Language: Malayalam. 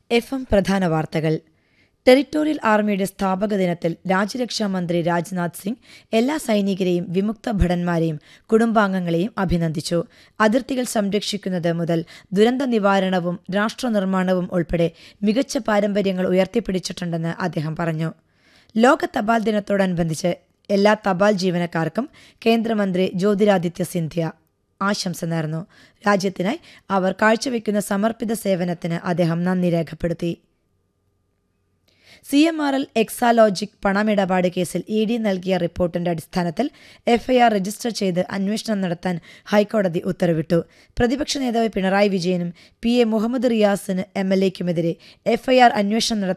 എഫ് എം പ്രധാന വാർത്തകൾ ടെറിട്ടോറിയൽ ആർമിയുടെ സ്ഥാപക ദിനത്തിൽ രാജ്യരക്ഷാ മന്ത്രി രാജ്നാഥ് സിംഗ് എല്ലാ സൈനികരെയും വിമുക്ത ഭടന്മാരെയും കുടുംബാംഗങ്ങളെയും അഭിനന്ദിച്ചു അതിർത്തികൾ സംരക്ഷിക്കുന്നത് മുതൽ ദുരന്ത നിവാരണവും രാഷ്ട്രനിർമ്മാണവും ഉൾപ്പെടെ മികച്ച പാരമ്പര്യങ്ങൾ ഉയർത്തിപ്പിടിച്ചിട്ടുണ്ടെന്ന് അദ്ദേഹം പറഞ്ഞു ലോക തപാൽ ദിനത്തോടനുബന്ധിച്ച് എല്ലാ തപാൽ ജീവനക്കാർക്കും കേന്ദ്രമന്ത്രി ജ്യോതിരാദിത്യ സിന്ധ്യ ആശംസ നേർന്നു രാജ്യത്തിനായി അവർ കാഴ്ചവെക്കുന്ന സമർപ്പിത സേവനത്തിന് അദ്ദേഹം നന്ദി രേഖപ്പെടുത്തി C M R L Exalogic പണമിടപാട് കേസിൽ ഇ ഡി നൽകിയ റിപ്പോർട്ടിന്റെ അടിസ്ഥാനത്തിൽ എഫ്ഐആർ രജിസ്റ്റർ ചെയ്ത് അന്വേഷണം നടത്താൻ ഹൈക്കോടതി ഉത്തരവിട്ടു പ്രതിപക്ഷ നേതാവ് പിണറായി വിജയനും പി എ മുഹമ്മദ് റിയാസിന് എം എൽ എക്കുമെതിരെ എഫ്ഐആർ അന്വേഷണം നടത്താൻ